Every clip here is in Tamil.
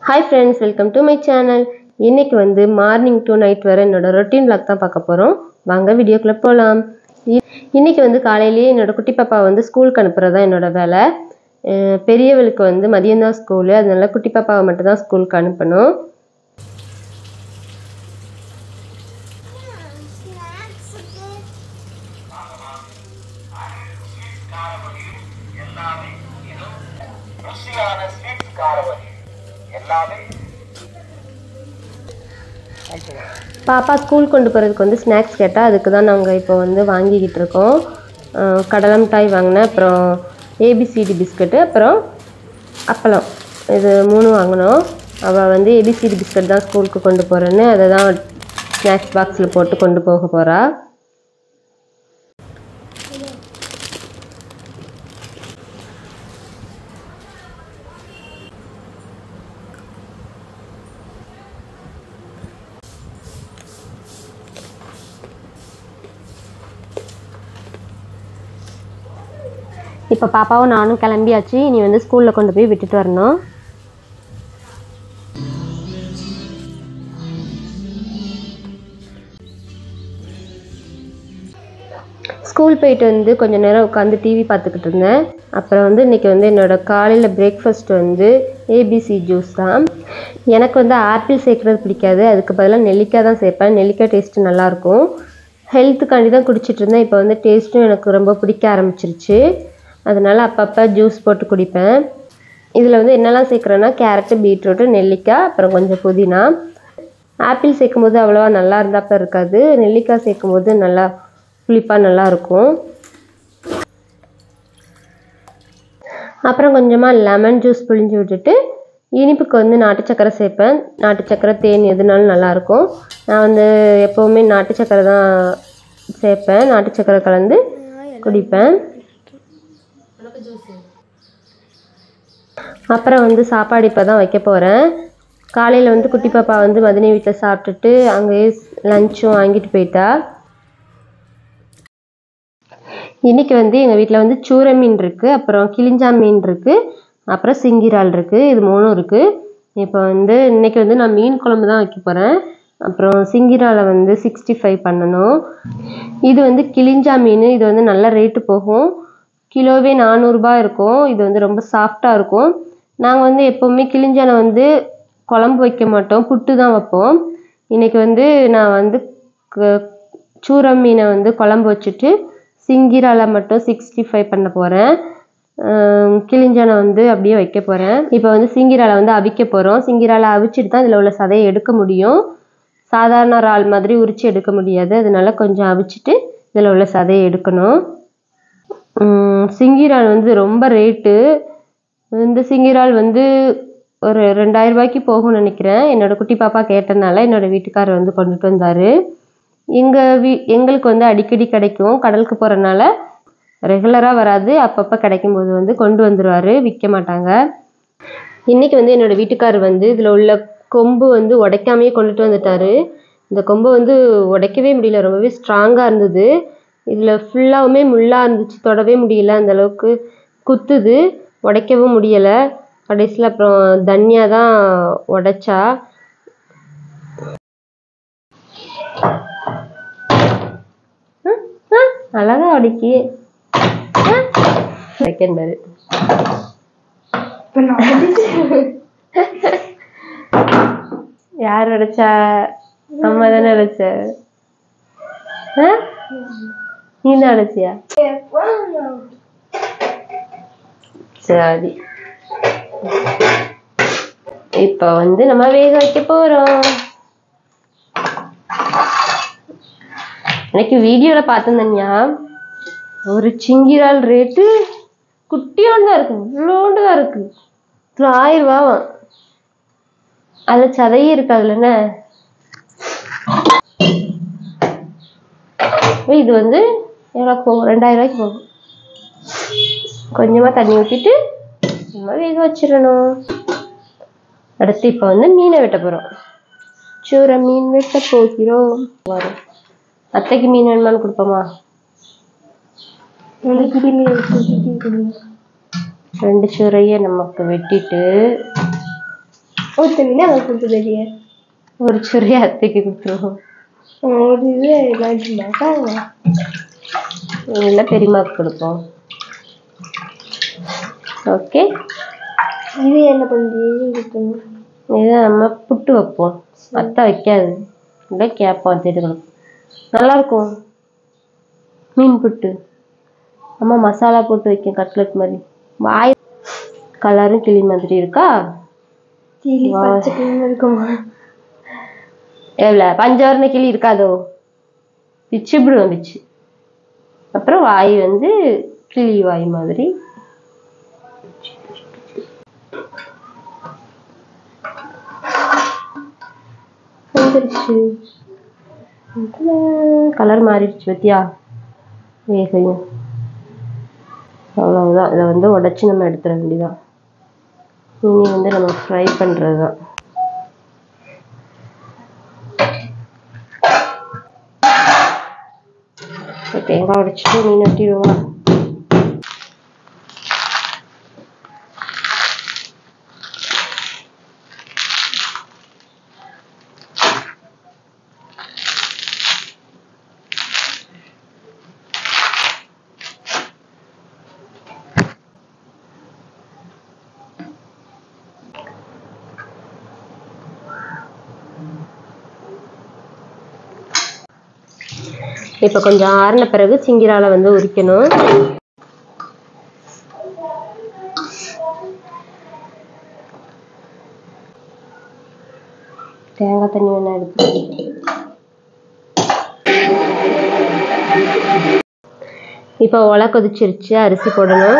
Hi friends welcome to my channel இன்னைக்கு வந்து மார்னிங் டு நைட் வரை என்னோட ரொட்டீன் vlog தான் பார்க்க போகிறோம் வாங்க வீடியோக்குள்ளே போகலாம் இன்னைக்கு வந்து காலையிலேயே என்னோட குட்டி பாப்பா வந்து ஸ்கூலுக்கு அனுப்புறது தான் என்னோட வேலை அஹ் பெரியவளுக்கு வந்து மதியம் தான் ஸ்கூலு அதனால குட்டி பாப்பாவை மட்டும் தான் ஸ்கூலுக்கு அனுப்பணும் ருசியான ஸ்வீட்ஸ் காரவகை எல்லாமே பாப்பா ஸ்கூல் கொண்டு போகிறதுக்கு வந்து ஸ்நாக்ஸ் கேட்டால் அதுக்கு தான் நாங்கள் இப்போ வந்து வாங்கிக்கிட்டு இருக்கோம் அஹ் கடலை மிட்டாய் வாங்கினேன் அப்புறம் ஏபிசிடி பிஸ்கட்டு அப்புறம் அப்பளம் இது மூணு வாங்கினோம் அவள் வந்து ஏபிசிடி பிஸ்கட் தான் ஸ்கூலுக்கு கொண்டு போகிறேன்னு அதை தான் ஸ்நாக்ஸ் பாக்ஸில் போட்டு கொண்டு போக போகிறா இப்போ பாப்பாவும் நானும் கிளம்பியாச்சு இனி வந்து ஸ்கூலில் கொண்டு போய் விட்டுட்டு வரணும் ஸ்கூல் போயிட்டு வந்து கொஞ்ச நேரம் உட்காந்து டிவி பார்த்துக்கிட்டு இருந்தேன் அப்புறம் வந்து இன்றைக்கி வந்து என்னோட காலையில் பிரேக்ஃபாஸ்ட் வந்து ஏபிசி ஜூஸ் தான் எனக்கு வந்து ஆப்பிள் சேர்க்குறது பிடிக்காது அதுக்கு பதிலாக நெல்லிக்காய் தான் சேர்ப்பேன் நெல்லிக்காய் டேஸ்ட்டு நல்லாயிருக்கும் ஹெல்த்துக்காண்டி தான் குடிச்சிட்டு இருந்தேன் இப்போ வந்து டேஸ்ட்டும் எனக்கு ரொம்ப பிடிக்க ஆரம்பிச்சிருச்சு அதனால் அப்பப்போ ஜூஸ் போட்டு குடிப்பேன் இதில் வந்து என்னெல்லாம் சேர்க்குறேன்னா கேரட்டு பீட்ரூட்டு நெல்லிக்காய் அப்புறம் கொஞ்சம் புதினா ஆப்பிள் சேர்க்கும்போது அவ்வளோவா நல்லா இருந்தாப்ப இருக்காது நெல்லிக்காய் சேர்க்கும்போது நல்லா புளிப்பாக நல்லா இருக்கும் அப்புறம் கொஞ்சமாக லெமன் ஜூஸ் புழிஞ்சு விட்டுட்டு இனிப்புக்கு வந்து நாட்டு சக்கரை சேர்ப்பேன் நாட்டு சக்கரை தேன் எதுனாலும் நல்லாயிருக்கும் நான் வந்து எப்போவுமே நாட்டு சக்கரை தான் சேர்ப்பேன் நாட்டு சக்கரை கலந்து குடிப்பேன் அப்புறம் வந்து சாப்பாடு இப்போ தான் வைக்க போகிறேன் காலையில் வந்து குட்டி பாப்பா வந்து மதினி வீட்டில் சாப்பிட்டுட்டு அங்கேயே லஞ்சும் வாங்கிட்டு போயிட்டா இன்னைக்கு வந்து எங்கள் வீட்டில் வந்து சூர மீன் இருக்குது அப்புறம் கிளிஞ்சா மீன் இருக்குது அப்புறம் சிங்கிரால் இருக்குது இது மூணும் இருக்குது இப்போ வந்து இன்னைக்கு வந்து நான் மீன் குழம்பு தான் வைக்க போகிறேன் அப்புறம் சிங்கிராலை வந்து சிக்ஸ்டி ஃபைவ் பண்ணணும் இது வந்து கிளிஞ்சா மீன் இது வந்து நல்ல ரேட்டு போகும் கிலோவே நானூறுரூபா இருக்கும் இது வந்து ரொம்ப சாஃப்டாக இருக்கும் நாங்கள் வந்து எப்போவுமே கிளிஞ்சானை வந்து குழம்பு வைக்க மாட்டோம் புட்டு தான் வைப்போம் இன்னைக்கு வந்து நான் வந்து க- சூர மீனை வந்து குழம்பு வச்சுட்டு சிங்கிரால மட்டும் சிக்ஸ்டி ஃபைவ் பண்ண போகிறேன் கிளிஞ்சானை வந்து அப்படியே வைக்க போகிறேன் இப்போ வந்து சிங்கிரால வந்து அவிக்க போகிறோம் சிங்கிரால அவிச்சிட்டு தான் இதில் உள்ள சதையை எடுக்க முடியும் சாதாரண இறால் மாதிரி உரிச்சு எடுக்க முடியாது அதனால கொஞ்சம் அவிச்சிட்டு இதில் உள்ள சதையை எடுக்கணும் உம், சிங்கிரால் வந்து ரொம்ப ரேட்டு இந்த சிங்கிரால் வந்து ஒரு ரெண்டாயிரம் ரூபாய்க்கு போகும்னு நினைக்கிறேன் என்னோட குட்டி பாப்பா கேட்டனால என்னோட வீட்டுக்காரர் வந்து கொண்டுட்டு வந்தார் எங்கள் வீ எங்களுக்கு வந்து அடிக்கடி கிடைக்கும் கடலுக்கு போகிறனால ரெகுலராக வராது அப்பப்போ கிடைக்கும்போது வந்து கொண்டு வந்துருவார் விற்க மாட்டாங்க இன்னைக்கு வந்து என்னோட வீட்டுக்காரர் வந்து இதில் உள்ள கொம்பு வந்து உடைக்காமையே கொண்டுட்டு வந்துட்டாரு இந்த கொம்பை வந்து உடைக்கவே முடியல ரொம்பவே ஸ்ட்ராங்காக இருந்தது இதில் ஃபுல்லாகவுமே முள்ளாக இருந்துச்சு தொடவே முடியல அந்த அளவுக்கு குத்துது உடைக்கவும் முடியலை கடைசியில் அப்புறம் தன்யா தான் உடைச்சா ம், ம், அழகா உடைக்கி செகண்ட் பாரு யார் உடைச்சா அம்மா தானே உடைச்ச ஆ? நீ தான் உடைச்சியா சரி இப்போ வந்து நம்ம வேக வைக்க போறோம் எனக்கு வீடியோல பார்த்தேன் ஒரு சிங்கிரால் ரேட்டு குட்டியோண்டு தான் இருக்கு இவ்வளோண்டு தான் இருக்கு இது ஆயிரம் ரூபாவாம் அதுல சதையே இருக்கு அதுல என்ன அப்ப இது வந்து எவ்வளோ போகும் ரெண்டாயிரம் ரூபாய்க்கு போகும் கொஞ்சமா தண்ணி ஊற்றிட்டு நம்ம வேக வச்சிடணும் அடுத்து இப்போ வந்து மீனை வெட்ட போகிறோம் சூர மீன் வெட்ட போகிறோம் வரும் அத்தைக்கு மீன் வேணுமான்னு கொடுப்போமா ரெண்டு சுரையை நமக்கு வெட்டிட்டு ஒருத்தவங்க அவங்க கொடுத்தது ஒரு சுரி அத்தைக்கு கொடுத்துருவோம் ஒரு இது எல்லாருமாக்கா இல்லை பெரியம்மாவுக்கு கொடுப்போம் ஓகே இது என்ன பண்ணுறீங்க கொடுத்தோம் இதை நம்ம புட்டு வைப்போம் அத்தை வைக்காது இல்லை கேட்போம் அத்தைட்டு கொடுப்போம் நல்லா இருக்கும் மீன் புட்டு அம்மா மசாலா போட்டு வைக்கும் கட்லெட் மாதிரி வாய் கலரும் கிளி மாதிரி இருக்கா கிளி வா. பச்சை கிளி இருக்குமா எவ்வளோ பஞ்சவர்ண கிளி இருக்காதோ பிச்சு விடுவோம் பிச்சு அப்புறம் வாய் வந்து கிளி வாய் மாதிரி வந்துருச்சு கலர் மாறிடுச்சு பத்தியா வேகையும் அவ்வளவுதான் இதை வந்து உடச்சி நம்ம எடுத்துட வேண்டியதான் இனி வந்து நம்ம ஃப்ரை பண்ணுறது தான் தேங்காய் உடைச்சிட்டு மீன் வெட்டிடுவோமா இப்போ கொஞ்சம் ஆறின பிறகு சிங்கிரால வந்து உரிக்கணும் தேங்காய் தண்ணி வேணா எடுத்து இப்போ ஒலை கொதிச்சிருச்சு அரிசி போடணும்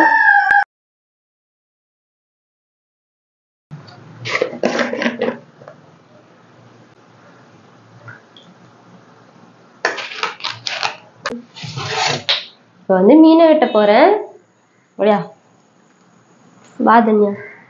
இப்போ வந்து மீனை வெட்ட போறேன் அப்படியா வா தன்யா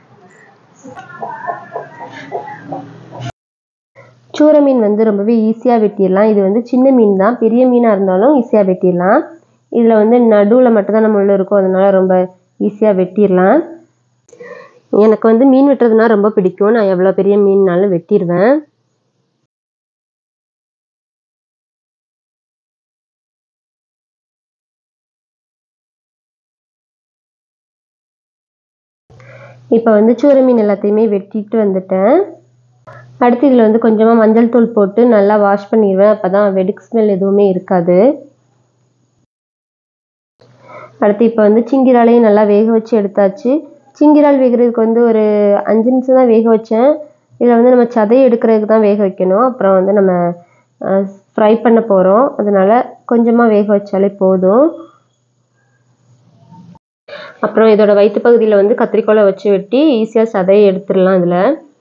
சூர மீன் வந்து ரொம்பவே ஈஸியாக வெட்டிடலாம் இது வந்து சின்ன மீன் தான் பெரிய மீனாக இருந்தாலும் ஈஸியாக வெட்டிடலாம் இதில் வந்து நடுவில் மட்டும்தான் நம்ம உள்ள இருக்கும் அதனால ரொம்ப ஈஸியாக வெட்டிடலாம் எனக்கு வந்து மீன் வெட்டுறதுனா ரொம்ப பிடிக்கும் நான் எவ்வளோ பெரிய மீன்னாலும் வெட்டிடுவேன் இப்போ வந்து சூர மீன் எல்லாத்தையுமே வெட்டிட்டு வந்துட்டேன் அடுத்து இதில் வந்து கொஞ்சமாக மஞ்சள் தூள் போட்டு நல்லா வாஷ் பண்ணிடுவேன் அப்போ தான் வெடிக் ஸ்மெல் எதுவுமே இருக்காது அடுத்து இப்போ வந்து சிங்கிராலையும் நல்லா வேக வச்சு எடுத்தாச்சு சிங்கிரால் வேகிறதுக்கு வந்து ஒரு அஞ்சு நிமிஷம் தான் வேக வச்சேன் இதில் வந்து நம்ம சதையை எடுக்கிறதுக்கு தான் வேக வைக்கணும் அப்புறம் வந்து நம்ம ஃப்ரை பண்ண போகிறோம் அதனால கொஞ்சமாக வேக வச்சாலே போதும் அப்புறம் இதோட வயிற்று பகுதியில் வந்து கத்திரிக்கோலை வச்சு வெட்டி ஈஸியாக சதையை எடுத்துடலாம் இதில்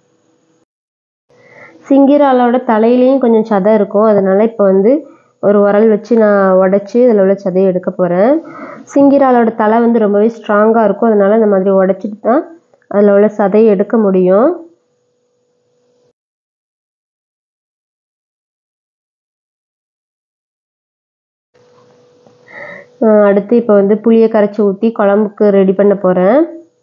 சிங்கிராலோட தலையிலையும் கொஞ்சம் சதை இருக்கும் அதனால இப்போ வந்து ஒரு உரல் வச்சு நான் உடச்சி இதில் உள்ள சதையை எடுக்க போகிறேன் சிங்கிராலோட தலை வந்து ரொம்பவே ஸ்ட்ராங்காக இருக்கும் அதனால இந்த மாதிரி உடச்சிட்டு தான் அதில் உள்ள சதையை எடுக்க முடியும் அஹ் அடுத்து இப்போ வந்து புளியை கரைச்சி ஊற்றி குழம்புக்கு ரெடி பண்ண போகிறேன்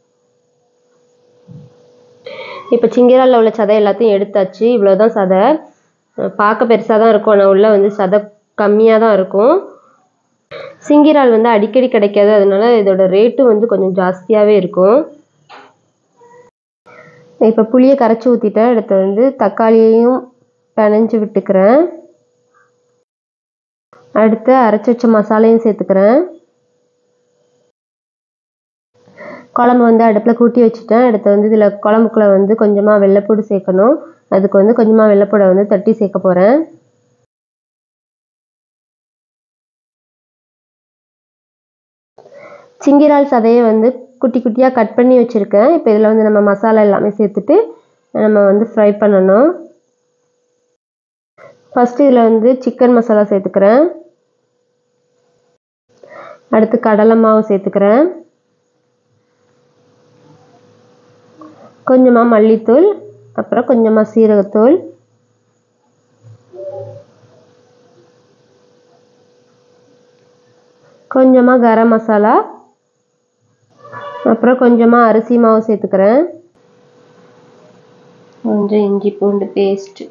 இப்போ சிங்கிராலில் உள்ள சதை எல்லாத்தையும் எடுத்தாச்சு இவ்வளோதான் சதை அஹ் பார்க்க பெருசாக தான் இருக்கும் ஆனால் உள்ள வந்து சதை கம்மியாக தான் இருக்கும் சிங்கிரால் வந்து அடிக்கடி கிடைக்காது அதனால இதோட ரேட்டும் வந்து கொஞ்சம் ஜாஸ்தியாகவே இருக்கும் இப்போ புளியை கரைச்சி ஊற்றிட்டேன் அடுத்து வந்து தக்காளியையும் பிணைஞ்சு விட்டுக்கிறேன் அடுத்து அரைச்சி வச்ச மசாலையும் சேர்த்துக்கிறேன் குழம்பு வந்து அடுப்பில் கூட்டி வச்சுட்டேன் அடுத்து வந்து இதில் குழம்புக்குள்ள வந்து கொஞ்சமாக வெள்ளைப்பூடு சேர்க்கணும் அதுக்கு வந்து கொஞ்சமாக வெள்ளைப்பூடை வந்து தட்டி சேர்க்க போகிறேன் சிங்கிரால் சதையை வந்து குட்டி குட்டியாக கட் பண்ணி வச்சுருக்கேன் இப்போ இதில் வந்து நம்ம மசாலா எல்லாமே சேர்த்துட்டு நம்ம வந்து ஃப்ரை பண்ணணும் ஃபஸ்ட்டு இதில் வந்து சிக்கன் மசாலா சேர்த்துக்கிறேன் அடுத்து கடலை மாவு சேர்த்துக்கிறேன் கொஞ்சமாக மல்லித்தூள் அப்புறம் கொஞ்சமாக சீரகத்தூள் கொஞ்சமாக கரம் மசாலா அப்புறம் கொஞ்சமாக அரிசி மாவு சேர்த்துக்கிறேன் கொஞ்சம் இஞ்சி பூண்டு பேஸ்ட்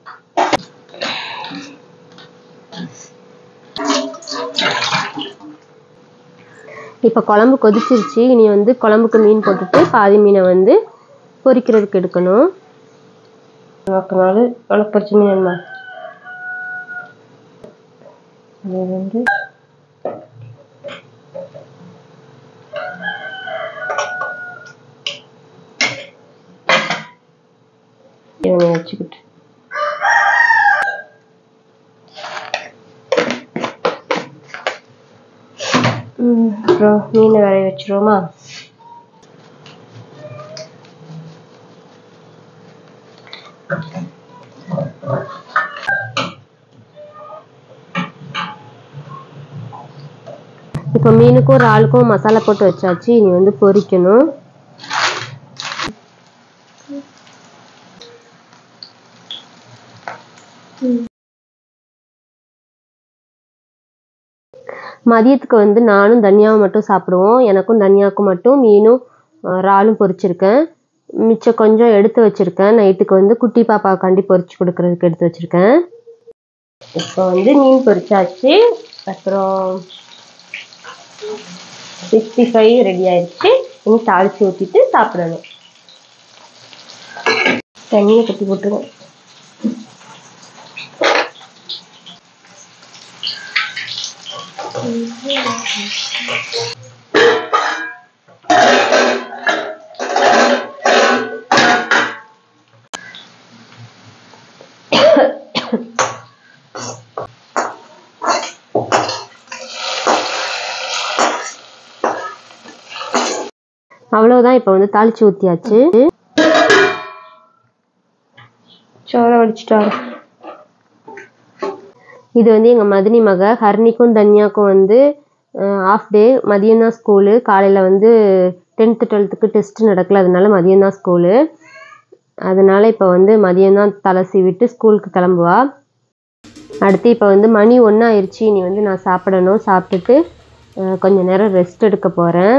இப்போ குழம்பு கொதிச்சிருச்சு இனி வந்து குழம்புக்கு மீன் போட்டுட்டு பாதி மீனை வந்து பொரிக்கிறதுக்கு எடுக்கணும் நமக்கு நாலு உனக்கு பொரிச்ச மீன் வேணுமா இது வந்து இவனை வச்சுக்கிட்டு ம், அப்புறம் மீனை வேலைய வச்சிருவோமா இப்போ மீனுக்கும் இறாலுக்கும் மசாலா போட்டு வச்சாச்சு இனி வந்து பொரிக்கணும் மதியத்துக்கு வந்து நானும் தனியாவும் மட்டும் சாப்பிடுவோம் எனக்கும் தனியாவுக்கும் மட்டும் மீனும் அஹ், இறாலும் பொரிச்சிருக்கேன் மிச்சம் கொஞ்சம் எடுத்து வச்சிருக்கேன் நைட்டுக்கு வந்து குட்டி பாப்பாவுக்காண்டி பொரிச்சு கொடுக்கறதுக்கு எடுத்து வச்சிருக்கேன் இப்போ வந்து மீன் பொரிச்சாச்சு அப்புறம் சிக்ஸ்டி ஃபைவ் ரெடி ஆயிடுச்சு இனி தாளிச்சு ஊற்றிட்டு சாப்பிடணும் தண்ணியை கட்டி போட்டுருங்க அவ்வளவுதான் இப்போ வந்து தாளிச்சு ஊற்றியாச்சு சோற வடிச்சிட்டாரு இது வந்து எங்கள் மதினி மக ஹர்னிக்கும் தன்யாக்கும் வந்து ஆஃப் டே மதியம் தான் ஸ்கூலு காலையில் வந்து டென்த்து டுவெல்த்துக்கு டெஸ்ட் நடக்கல அதனால மதியம் தான் ஸ்கூலு அதனால இப்போ வந்து மதியம் தான் தலை சீவிட்டு ஸ்கூலுக்கு கிளம்புவா அடுத்து இப்போ வந்து மணி ஒன்று ஆயிடுச்சு இனி வந்து நான் சாப்பிடணும் சாப்பிட்டுட்டு அஹ், கொஞ்ச நேரம் ரெஸ்ட் எடுக்க போகிறேன்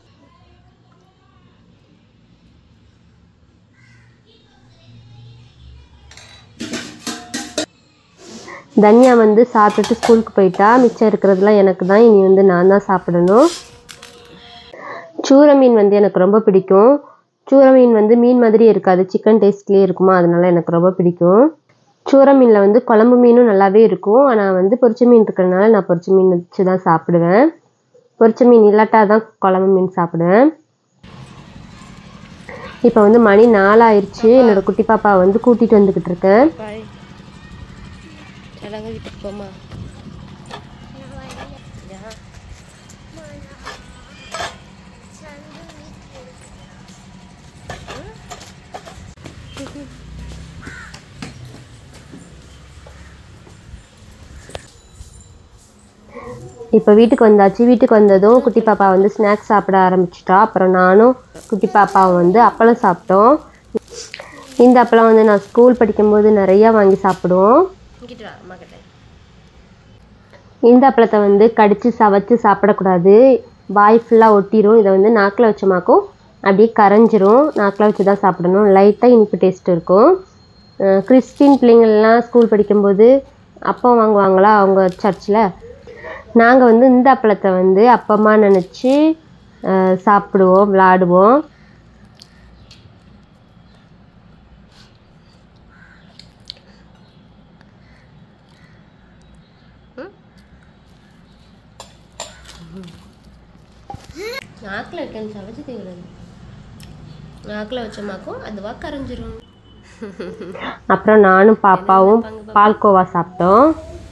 தன்யா வந்து சாப்பிட்டுட்டு ஸ்கூலுக்கு போயிட்டா மிச்சம் இருக்கிறதுலாம் எனக்கு தான் இனி வந்து நான் தான் சாப்பிடணும் சூர மீன் வந்து எனக்கு ரொம்ப பிடிக்கும் சூர மீன் வந்து மீன் மாதிரி இருக்காது சிக்கன் டேஸ்ட்லேயே இருக்குமா அதனால எனக்கு ரொம்ப பிடிக்கும் சூர மீனில் வந்து குழம்பு மீனும் நல்லாவே இருக்கும் ஆனால் வந்து பொரிச்ச மீன் இருக்கிறதுனால நான் பொரிச்ச மீன் வச்சு தான் சாப்பிடுவேன் பொரிச்ச மீன் இல்லாட்டா தான் குழம்பு மீன் சாப்பிடுவேன் இப்போ வந்து மணி நாலாயிருச்சு என்னோட குட்டி பாப்பா வந்து கூட்டிகிட்டு வந்துக்கிட்டு இருக்கேன் சடங்கு வீட்டுக்கு போமா இப்போ வீட்டுக்கு வந்தாச்சு வீட்டுக்கு வந்ததும் குட்டி பாப்பா வந்து ஸ்நாக்ஸ் சாப்பிட ஆரம்பிச்சிட்டா அப்புறம் நானும் குட்டி பாப்பாவும் வந்து அப்பளம் சாப்பிட்டோம் இந்த அப்பளம் வந்து நான் ஸ்கூல் படிக்கும்போது நிறையா வாங்கி சாப்பிடுவோம் இந்த அப்பளத்தை வந்து கடிச்சு சவைச்சு சாப்பிடக்கூடாது வாய் ஃபுல்லாக ஒட்டிரும் இதை வந்து நாக்கில் வச்சோமாக்கும் அப்படியே கரைஞ்சிரும் நாக்கில் வச்சு தான் சாப்பிடணும் லைட்டாக இனிப்பு டேஸ்ட் இருக்கும் அஹ் கிறிஸ்டின் பிள்ளைங்கள்லாம் ஸ்கூல் படிக்கும்போது அப்பம் வாங்குவாங்களா அவங்க சர்ச்சில் நாங்கள் வந்து இந்த அப்பளத்தை வந்து அப்பமா நினச்சி சாப்பிடுவோம் விளாடுவோம் நாக்கில் வைக்கணும் சமைச்சு தீவிரம் நாக்கில் வச்சோமாக்கும் அதுவாக கரைஞ்சிரும் அப்புறம் நானும் பாப்பாவும் பால்கோவா சாப்பிட்டோம்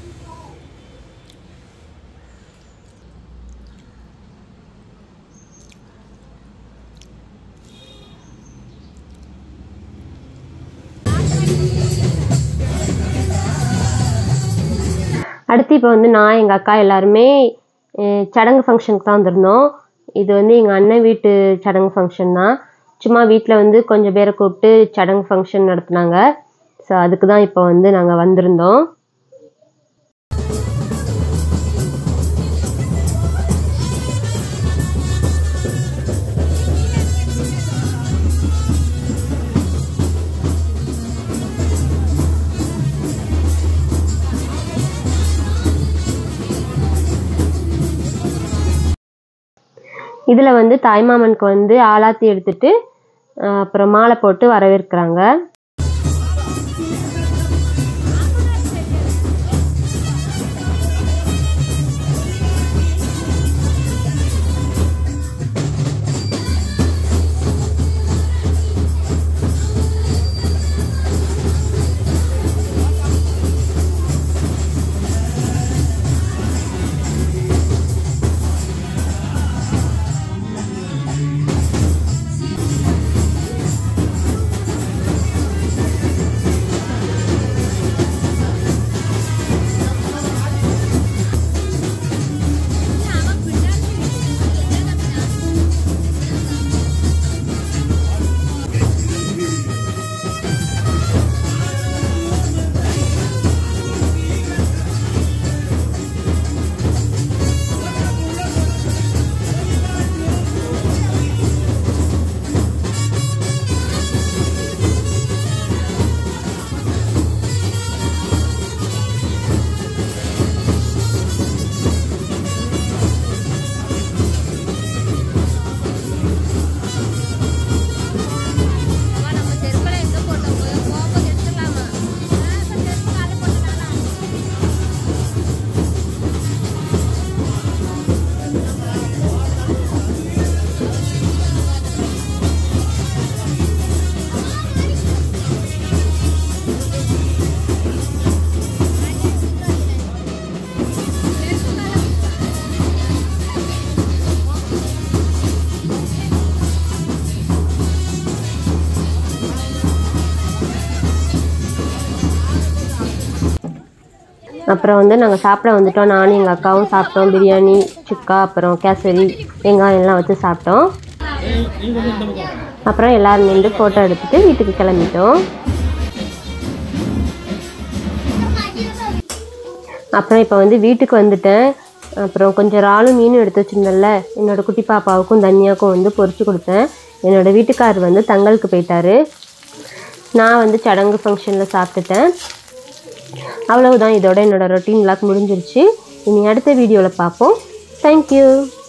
அடுத்து இப்போ வந்து நான் எங்கள் அக்கா எல்லாருமே அஹ், சடங்கு ஃபங்க்ஷனுக்கு தான் வந்திருந்தோம் இது வந்து எங்கள் அண்ணன் வீட்டு சடங்கு ஃபங்க்ஷன் தான் சும்மா வீட்டில் வந்து கொஞ்சம் பேரை கூப்பிட்டு சடங்கு ஃபங்க்ஷன் நடத்துனாங்க ஸோ அதுக்கு தான் இப்போ வந்து நாங்கள் வந்திருந்தோம் இதில் வந்து தாய்மாமனுக்கு வந்து ஆலாத்தி எடுத்துட்டு அஹ், அப்புறம் மாலை போட்டு வரவேற்கிறாங்க அப்புறம் வந்து நாங்கள் சாப்பிட வந்துட்டோம் நானும் எங்கள் அக்காவும் சாப்பிட்டோம் பிரியாணி சுக்கா அப்புறம் கேசரி வெங்காயம் எல்லாம் வச்சு சாப்பிட்டோம் அப்புறம் எல்லாரும் நின்று ஃபோட்டோ எடுத்துட்டு வீட்டுக்கு கிளம்பிட்டோம் அப்புறம் இப்போ வந்து வீட்டுக்கு வந்துட்டேன் அப்புறம் கொஞ்சம் இறாலும் மீனும் எடுத்து வச்சிருந்தேன்ல என்னோட குட்டி பாப்பாவுக்கும் தனியாக்கும் வந்து பொரிச்சு கொடுத்தேன் என்னோட வீட்டுக்காரர் வந்து தங்களுக்கு போயிட்டாரு நான் வந்து சடங்கு ஃபங்க்ஷனில் சாப்பிட்டுட்டேன் அவ்வளவுதான் இதோட என்னோட ரொட்டீன் விளாக் முடிஞ்சிருச்சு இனி அடுத்த வீடியோவில் பார்ப்போம் தேங்க்யூ